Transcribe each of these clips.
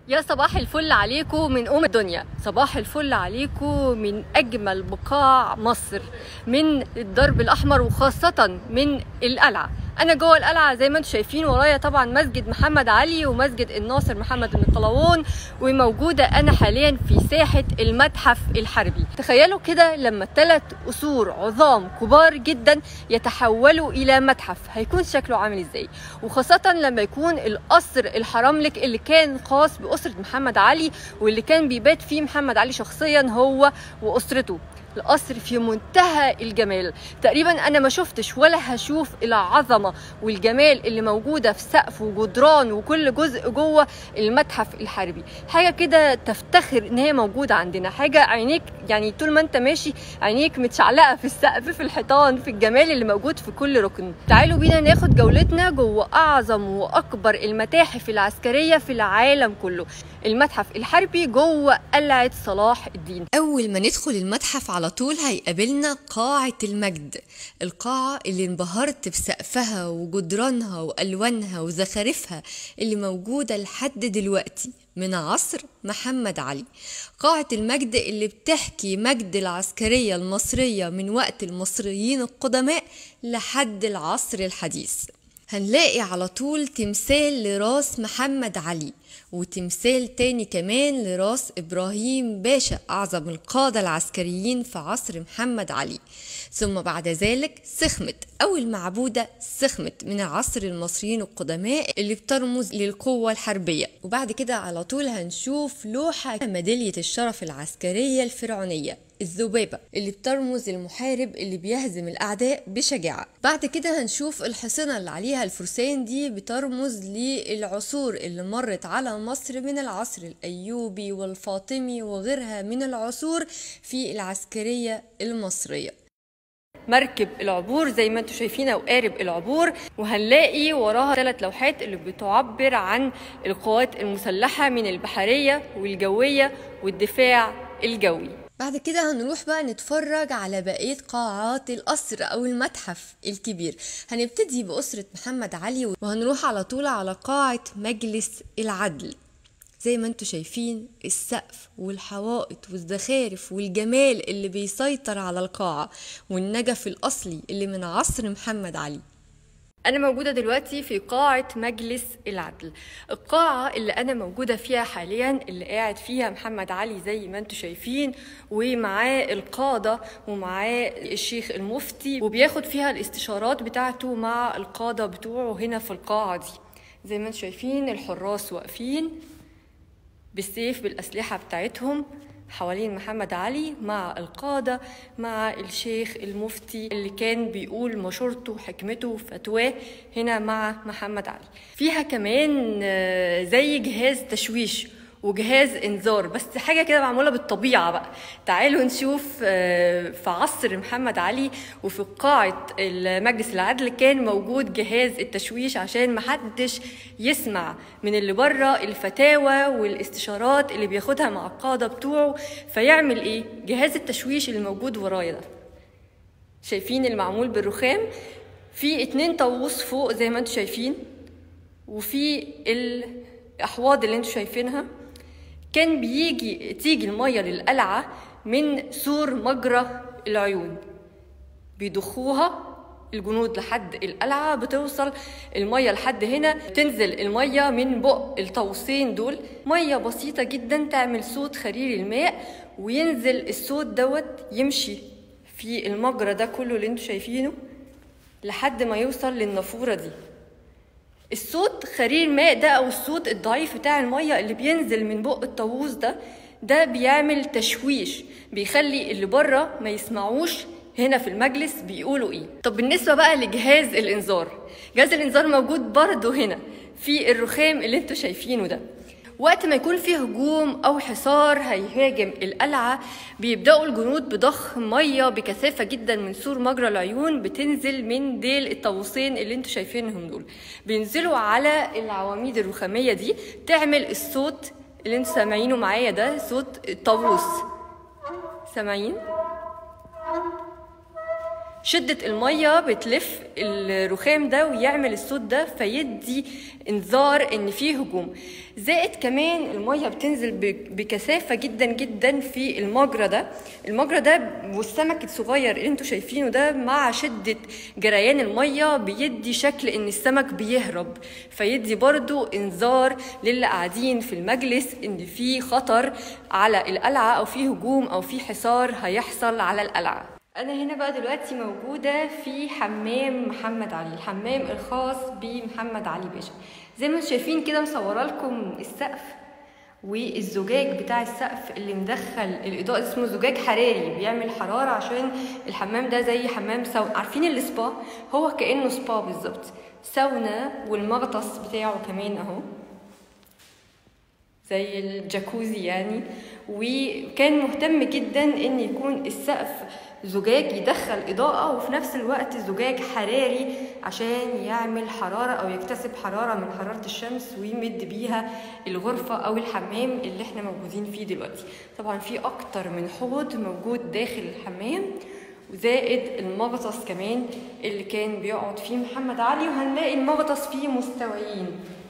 يا صباح الفل عليكم من أم الدنيا صباح الفل عليكم من أجمل بقاع مصر من الدرب الأحمر وخاصة من القلعة أنا جوه القلعة زي ما انتم شايفين ورايا طبعا مسجد محمد علي ومسجد الناصر محمد بن قلاوون وموجودة أنا حاليا في ساحة المتحف الحربي تخيلوا كده لما ثلاث قصور عظام كبار جدا يتحولوا إلى متحف هيكون شكله عامل إزاي وخاصة لما يكون القصر الحرملك اللي كان خاص بأسرة محمد علي واللي كان بيبات فيه محمد علي شخصيا هو وأسرته القصر في منتهى الجمال تقريبا انا ما شفتش ولا هشوف العظمه والجمال اللي موجوده في سقف وجدران وكل جزء جوه المتحف الحربي حاجه كده تفتخر ان هي موجوده عندنا حاجه عينيك يعني طول ما انت ماشي عينيك متشعلقه في السقف في الحيطان في الجمال اللي موجود في كل ركن تعالوا بينا ناخد جولتنا جوه اعظم واكبر المتاحف العسكريه في العالم كله المتحف الحربي جوه قلعه صلاح الدين أول ما ندخل المتحف على طول هيقابلنا قاعة المجد القاعة اللي انبهرت بسقفها وجدرانها وألوانها وزخارفها اللي موجودة لحد دلوقتي من عصر محمد علي قاعة المجد اللي بتحكي مجد العسكرية المصرية من وقت المصريين القدماء لحد العصر الحديث هنلاقي على طول تمثال لراس محمد علي وتمثال تاني كمان لراس إبراهيم باشا أعظم القادة العسكريين في عصر محمد علي ثم بعد ذلك سخمت أو المعبودة سخمت من عصر المصريين القدماء اللي بترمز للقوة الحربية وبعد كده على طول هنشوف لوحة ميدالية الشرف العسكرية الفرعونية الذبابة اللي بترمز المحارب اللي بيهزم الأعداء بشجاعة بعد كده هنشوف الحصنة اللي عليها الفرسان دي بترمز للعصور اللي مرت على مصر من العصر الأيوبي والفاطمي وغيرها من العصور في العسكرية المصرية مركب العبور زي ما انتم شايفين او قارب العبور وهنلاقي وراها ثلاث لوحات اللي بتعبر عن القوات المسلحه من البحريه والجويه والدفاع الجوي بعد كده هنروح بقى نتفرج على بقية قاعات القصر أو المتحف الكبير هنبتدي بأسرة محمد علي وهنروح على طول على قاعة مجلس العدل زي ما انتوا شايفين السقف والحوائط والزخارف والجمال اللي بيسيطر على القاعة والنجف الأصلي اللي من عصر محمد علي أنا موجودة دلوقتي في قاعة مجلس العدل القاعة اللي أنا موجودة فيها حاليا اللي قاعد فيها محمد علي زي ما انتم شايفين ومعاه القادة ومعاه الشيخ المفتي وبياخد فيها الاستشارات بتاعته مع القادة بتوعه هنا في القاعة دي زي ما انتم شايفين الحراس واقفين بالسيف بالأسلحة بتاعتهم حوالين محمد علي مع القادة مع الشيخ المفتي اللي كان بيقول مشورته وحكمته وفتواه هنا مع محمد علي فيها كمان زي جهاز تشويش وجهاز انذار بس حاجه كده معموله بالطبيعه بقى تعالوا نشوف في عصر محمد علي وفي قاعه مجلس العدل كان موجود جهاز التشويش عشان محدش يسمع من اللي بره الفتاوى والاستشارات اللي بياخدها مع القاده بتوعه فيعمل ايه جهاز التشويش اللي موجود ورايا ده شايفين المعمول بالرخام في اتنين طاووس فوق زي ما انتم شايفين وفي الاحواض اللي انتم شايفينها كان بيجي تيجي الميه للقلعه من سور مجرى العيون بيضخوها الجنود لحد القلعه بتوصل الميه لحد هنا تنزل الميه من بق الطاووسين دول ميه بسيطه جدا تعمل صوت خرير الماء وينزل الصوت دوت يمشي في المجرى ده كله اللي انتوا شايفينه لحد ما يوصل للنافوره دي الصوت خرير الماء ده او الصوت الضعيف بتاع الميه اللي بينزل من بق الطاووس ده ده بيعمل تشويش بيخلي اللي بره ما يسمعوش هنا في المجلس بيقولوا ايه طب بالنسبه بقى لجهاز الانذار جهاز الانذار موجود برضه هنا في الرخام اللي انتوا شايفينه ده وقت ما يكون في هجوم او حصار هيهاجم القلعه بيبداوا الجنود بضخ ميه بكثافه جدا من سور مجرى العيون بتنزل من ديل الطاووسين اللي انتوا شايفينهم دول بينزلوا على العواميد الرخاميه دي تعمل الصوت اللي انتوا سامعينه معايا ده صوت الطاووس سامعين شدة المية بتلف الرخام ده ويعمل الصوت ده فيدي انذار ان فيه هجوم زائد كمان المية بتنزل بكثافة جدا جدا في المجرى ده المجرى ده والسمك الصغير اللي انتوا شايفينه ده مع شدة جريان المية بيدي شكل ان السمك بيهرب فيدي برضو انذار للي قاعدين في المجلس ان في خطر على القلعة او في هجوم او في حصار هيحصل على القلعة انا هنا بقى دلوقتي موجوده في حمام محمد علي الحمام الخاص بمحمد علي باشا زي ما انتم شايفين كده مصوره لكم السقف والزجاج بتاع السقف اللي مدخل الاضاءه اسمه زجاج حراري بيعمل حراره عشان الحمام ده زي حمام ساونا عارفين السبا هو كانه سبا بالظبط ساونا والمغطس بتاعه كمان اهو زي الجاكوزي يعني وكان مهتم جدا ان يكون السقف زجاج يدخل إضاءة وفي نفس الوقت زجاج حراري عشان يعمل حرارة أو يكتسب حرارة من حرارة الشمس ويمد بيها الغرفة أو الحمام اللي احنا موجودين فيه دلوقتي طبعا في أكتر من حوض موجود داخل الحمام وزائد المغطس كمان اللي كان بيقعد فيه محمد علي وهنلاقي المغطس فيه مستويين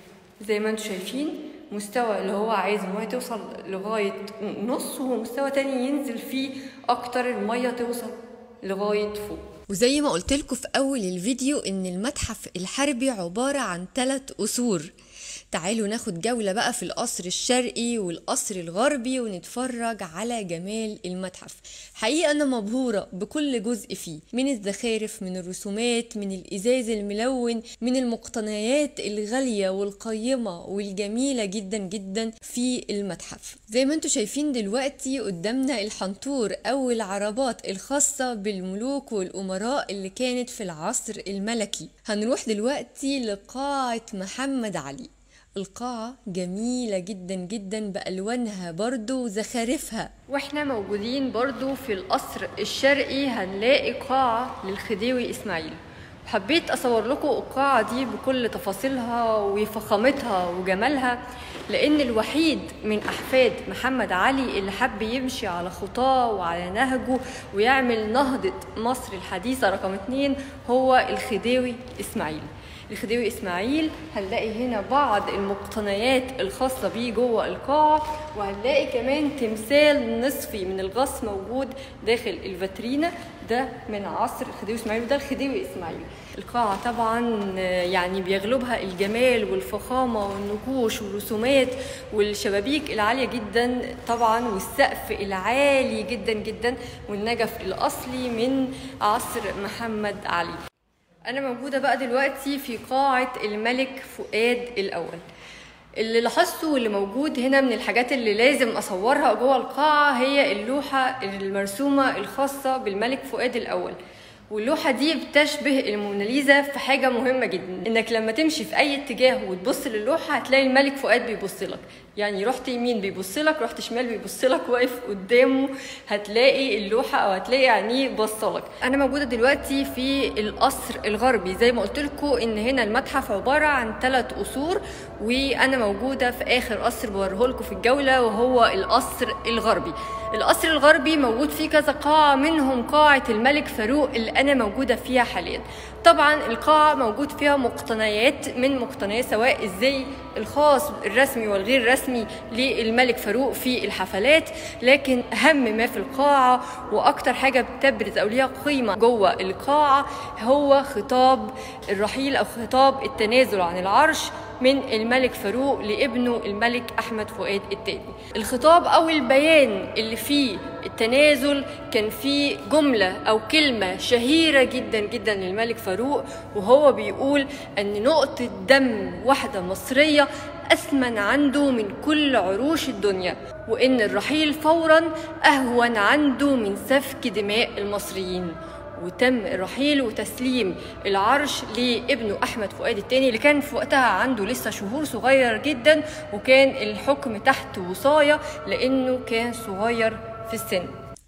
زي ما انتم شايفين مستوى اللي هو عايز المية توصل لغاية نص ومستوى تاني ينزل فيه أكتر المية توصل لغاية فوق وزي ما قلت لكم في أول الفيديو إن المتحف الحربي عبارة عن ثلاث أسور تعالوا ناخد جولة بقى في القصر الشرقي والقصر الغربي ونتفرج على جمال المتحف حقيقة أنا مبهورة بكل جزء فيه من الزخارف من الرسومات من الإزاز الملون من المقتنيات الغالية والقيمة والجميلة جدا جدا في المتحف زي ما انتم شايفين دلوقتي قدامنا الحنطور أو العربات الخاصة بالملوك والأمراء اللي كانت في العصر الملكي هنروح دلوقتي لقاعة محمد علي القاعة جميلة جدا جدا بألوانها برضو وزخارفها واحنا موجودين برضو في القصر الشرقي هنلاقي قاعة للخديوي إسماعيل حبيت أصور لكم القاعة دي بكل تفاصيلها وفخامتها وجمالها لأن الوحيد من أحفاد محمد علي اللي حب يمشي على خطاه وعلى نهجه ويعمل نهضة مصر الحديثة رقم اتنين هو الخديوي إسماعيل الخديوي اسماعيل هنلاقي هنا بعض المقتنيات الخاصة بيه جوه القاعة وهنلاقي كمان تمثال نصفي من الغص موجود داخل الفاترينا ده من عصر الخديوي اسماعيل وده الخديوي اسماعيل القاعة طبعا يعني بيغلبها الجمال والفخامة والنقوش والرسومات والشبابيك العالية جدا طبعا والسقف العالي جدا جدا والنجف الأصلي من عصر محمد علي أنا موجودة بقى دلوقتي في قاعة الملك فؤاد الأول اللي لاحظته واللي موجود هنا من الحاجات اللي لازم أصورها جوه القاعة هي اللوحة المرسومة الخاصة بالملك فؤاد الأول واللوحة دي بتشبه الموناليزا في حاجة مهمة جدا انك لما تمشي في اي اتجاه وتبص للوحة هتلاقي الملك فؤاد بيبص لك يعني رحت يمين بيبص لك رحت شمال بيبص لك واقف قدامه هتلاقي اللوحة او هتلاقي عينيه بصلك انا موجودة دلوقتي في القصر الغربي زي ما قلت لكم ان هنا المتحف عبارة عن ثلاث قصور وانا موجودة في اخر قصر بوريه لكم في الجولة وهو القصر الغربي القصر الغربي موجود فيه كذا قاعة منهم قاعة الملك فاروق اللي أنا موجودة فيها حاليا طبعا القاعة موجود فيها مقتنيات من مقتنيات سواء الزي الخاص الرسمي والغير رسمي للملك فاروق في الحفلات لكن أهم ما في القاعة وأكتر حاجة بتبرز أو ليها قيمة جوه القاعة هو خطاب الرحيل أو خطاب التنازل عن العرش من الملك فاروق لابنه الملك احمد فؤاد الثاني الخطاب او البيان اللي فيه التنازل كان فيه جمله او كلمه شهيره جدا جدا للملك فاروق وهو بيقول ان نقطه دم واحده مصريه أثمن عنده من كل عروش الدنيا وإن الرحيل فورا أهون عنده من سفك دماء المصريين وتم الرحيل وتسليم العرش لابنه احمد فؤاد الثاني اللي كان في وقتها عنده لسه شهور صغير جدا وكان الحكم تحت وصايه لانه كان صغير في السن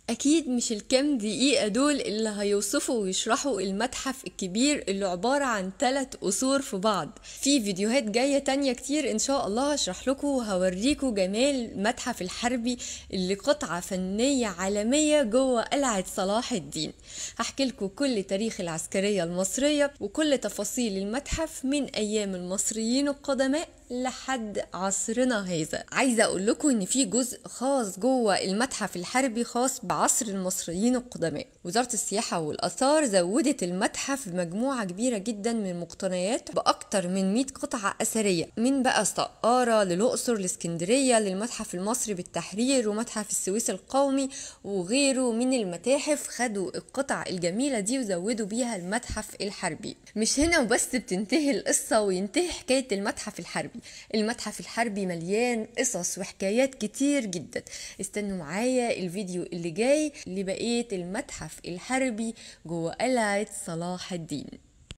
أكيد مش الكام دقيقة دول اللي هيوصفوا ويشرحوا المتحف الكبير اللي عبارة عن ثلاث قصور في بعض في فيديوهات جاية تانية كتير إن شاء الله هشرح لكم وهوريكم جمال المتحف الحربي اللي قطعة فنية عالمية جوه قلعة صلاح الدين هحكي لكم كل تاريخ العسكرية المصرية وكل تفاصيل المتحف من أيام المصريين القدماء لحد عصرنا هذا عايزه اقول لكم ان في جزء خاص جوه المتحف الحربي خاص بعصر المصريين القدماء وزاره السياحه والاثار زودت المتحف بمجموعه كبيره جدا من المقتنيات باكتر من 100 قطعه اثريه من بقى سقاره للاقصر لاسكندريه للمتحف المصري بالتحرير ومتحف السويس القومي وغيره من المتاحف خدوا القطع الجميله دي وزودوا بيها المتحف الحربي مش هنا وبس بتنتهي القصه وينتهي حكايه المتحف الحربي المتحف الحربي مليان قصص وحكايات كتير جدا استنوا معايا الفيديو اللي جاي لبقية المتحف الحربي جوه قلعة صلاح الدين